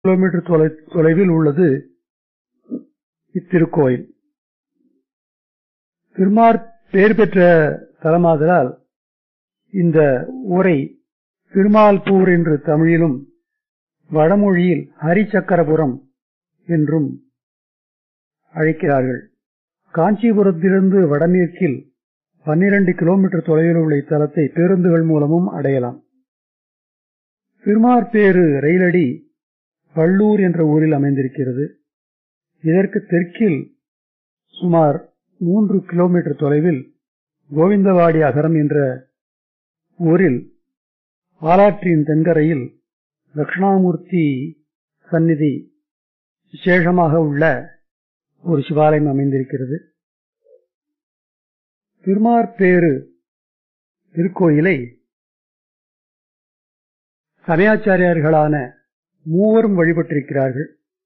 kilometre தொலை- தொலைவில் உள்ளது இத்திருக்கோயில் திருமார் பெயர் பெற்ற தலமாதலால் இந்த ஊரை திருமால்பூர் என்று தமிழிலும் வடமொழியில் ஹரிச்சக்கரபுரம் என்றும் அழைக்கிறார்கள் காஞ்சிபுரத்திலிருந்து வடமேற்கில் 12 கிலோமீட்டர் தொலைவில் உள்ள இத்தலத்தை பேருந்துகள் மூலமும் அடையலாம் திருமார்பேறு ரயிலடி பள்ளூர் என்ற ஊரில் அமைந்திருக்கிறது இதற்கு தெற்கில் சுமார் மூன்று கிலோமீட்டர் தொலைவில் கோவிந்தவாடி அகரம் என்ற ஊரில் பாலாற்றின் தென்கரையில் தட்சிணாமூர்த்தி சந்நிதி விசேஷமாக உள்ள ஒரு சிவாலயம் அமைந்திருக்கிறது திருமார்பேறு திருக்கோயிலை சமயாச்சாரியார்களான மூவரும் வழிபட்டிருக்கிறார்கள்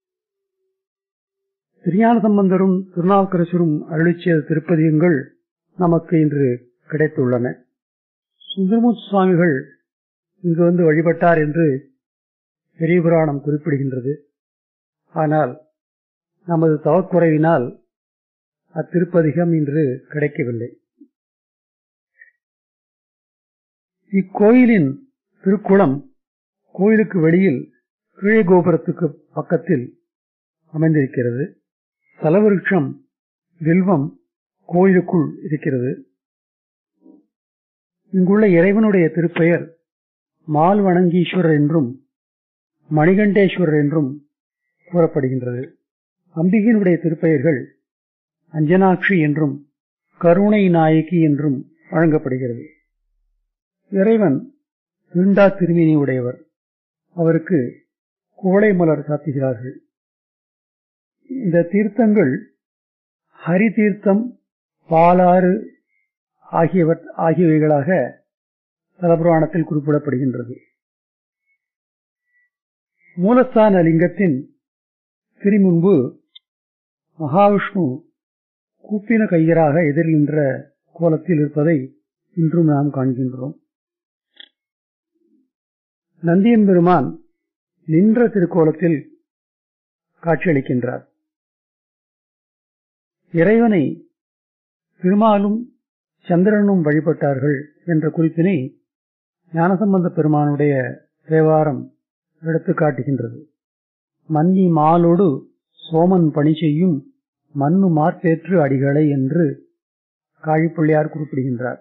திருஞான சம்பந்தரும் திருநாவுக்கரசரும் அருளிச் செய்த திருப்பதிகங்கள் நமக்கு இன்று கிடைத்துள்ளன சுந்தரமூர்த்தி சுவாமிகள் இங்கு வந்து வழிபட்டார் என்று பெரிய புராணம் குறிப்பிடுகின்றது ஆனால் நமது தவக்குறைவினால் அத்திருப்பதிகம் இன்று கிடைக்கவில்லை இக்கோயிலின் திருக்குளம் கோயிலுக்கு வெளியில் கீழே கோபுரத்துக்கு பக்கத்தில் அமைந்திருக்கிறது தலவிருட்சம் வில்வம் கோயிலுக்குள் இருக்கிறது இங்குள்ள இறைவனுடைய திருப்பெயர் மால் வணங்கீஸ்வரர் என்றும் மணிகண்டேஸ்வரர் என்றும் கூறப்படுகின்றது அம்பிகையினுடைய திருப்பெயர்கள் அஞ்சனாட்சி என்றும் கருணை நாயகி என்றும் வழங்கப்படுகிறது இறைவன் திருண்டா திருமேனி உடையவர் அவருக்கு குவளை மலர் சாத்துகிறார்கள் இந்த தீர்த்தங்கள் ஹரி தீர்த்தம் பாலாறு ஆகியவற் ஆகியவைகளாக தலபுராணத்தில் குறிப்பிடப்படுகின்றது மூலஸ்தான லிங்கத்தின் திருமுன்பு மகாவிஷ்ணு கூப்பின கையராக எதிரில் நின்ற கோலத்தில் இருப்பதை இன்றும் நாம் காண்கின்றோம் நந்தியன் பெருமான் நின்ற திருக்கோலத்தில் காட்சியளிக்கின்றார் இறைவனை திருமாலும் சந்திரனும் வழிபட்டார்கள் என்ற குறிப்பினை ஞானசம்பந்த பெருமானுடைய தேவாரம் எடுத்து காட்டுகின்றது மன்னி மாலோடு சோமன் பணி செய்யும் மண்ணு மார்பேற்று அடிகளை என்று காழிப்பிள்ளையார் குறிப்பிடுகின்றார்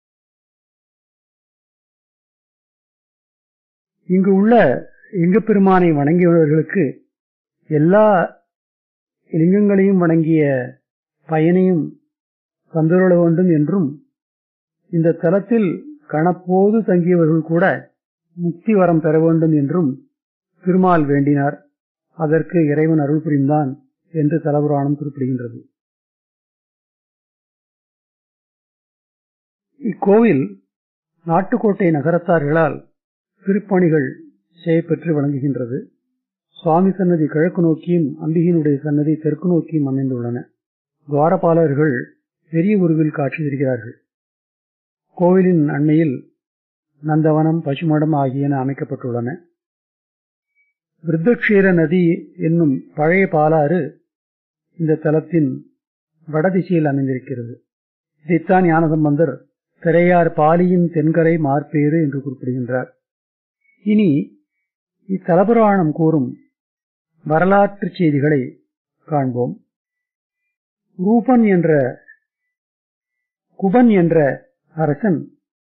இங்கு உள்ள லிங்கப்பெருமானை வணங்கியவர்களுக்கு எல்லா லிங்கங்களையும் வணங்கிய பயனையும் தந்துருள வேண்டும் என்றும் இந்த தலத்தில் கணப்போது தங்கியவர்கள் கூட முக்தி வரம் பெற வேண்டும் என்றும் திருமால் வேண்டினார் அதற்கு இறைவன் அருள் புரிந்தான் என்று தலபுராணம் குறிப்பிடுகின்றது இக்கோவில் நாட்டுக்கோட்டை நகரத்தார்களால் திருப்பணிகள் செய்யப்பெற்று வழங்குகின்றது சுவாமி சன்னதி கிழக்கு நோக்கியும் அம்பிகையினுடைய சன்னதி தெற்கு நோக்கியும் அமைந்துள்ளன துவாரபாலர்கள் பெரிய உருவில் காட்சி தருகிறார்கள் கோவிலின் அண்மையில் நந்தவனம் பசுமடம் ஆகியன அமைக்கப்பட்டுள்ளன விருத்தக்ஷீர நதி என்னும் பழைய பாலாறு இந்த தலத்தின் வடதிசையில் அமைந்திருக்கிறது இதைத்தான் ஞானசம்பந்தர் திரையார் பாலியின் தென்கரை மார்பேறு என்று குறிப்பிடுகின்றார் இனி இத்தலபுராணம் கூறும் வரலாற்று செய்திகளை காண்போம் ரூபன் என்ற குபன் என்ற அரசன்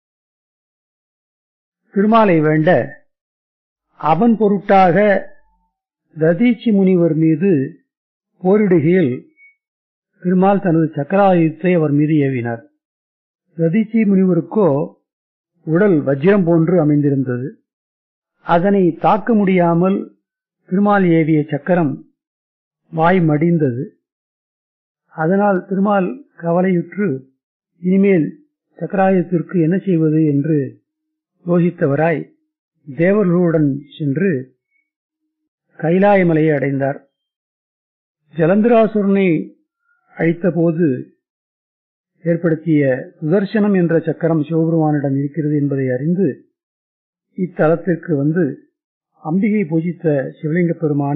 திருமாலை வேண்ட அவன் பொருட்டாக ததீச்சி முனிவர் மீது போரிடுகையில் திருமால் தனது சக்கராயுதத்தை அவர் மீது ஏவினார் ததீச்சி முனிவருக்கோ உடல் வஜ்ரம் போன்று அமைந்திருந்தது அதனை தாக்க முடியாமல் திருமால் ஏவிய சக்கரம் வாய் மடிந்தது அதனால் திருமால் கவலையுற்று இனிமேல் சக்கராயுதத்திற்கு என்ன செய்வது என்று யோசித்தவராய் தேவர்களுடன் சென்று கைலாய மலையை அடைந்தார் ஜலந்திராசுரனை அழித்தபோது ஏற்படுத்திய சுதர்சனம் என்ற சக்கரம் சிவபெருமானிடம் இருக்கிறது என்பதை அறிந்து இத்தலத்திற்கு வந்து அம்பிகை பூஜித்த சிவலிங்க பெருமான்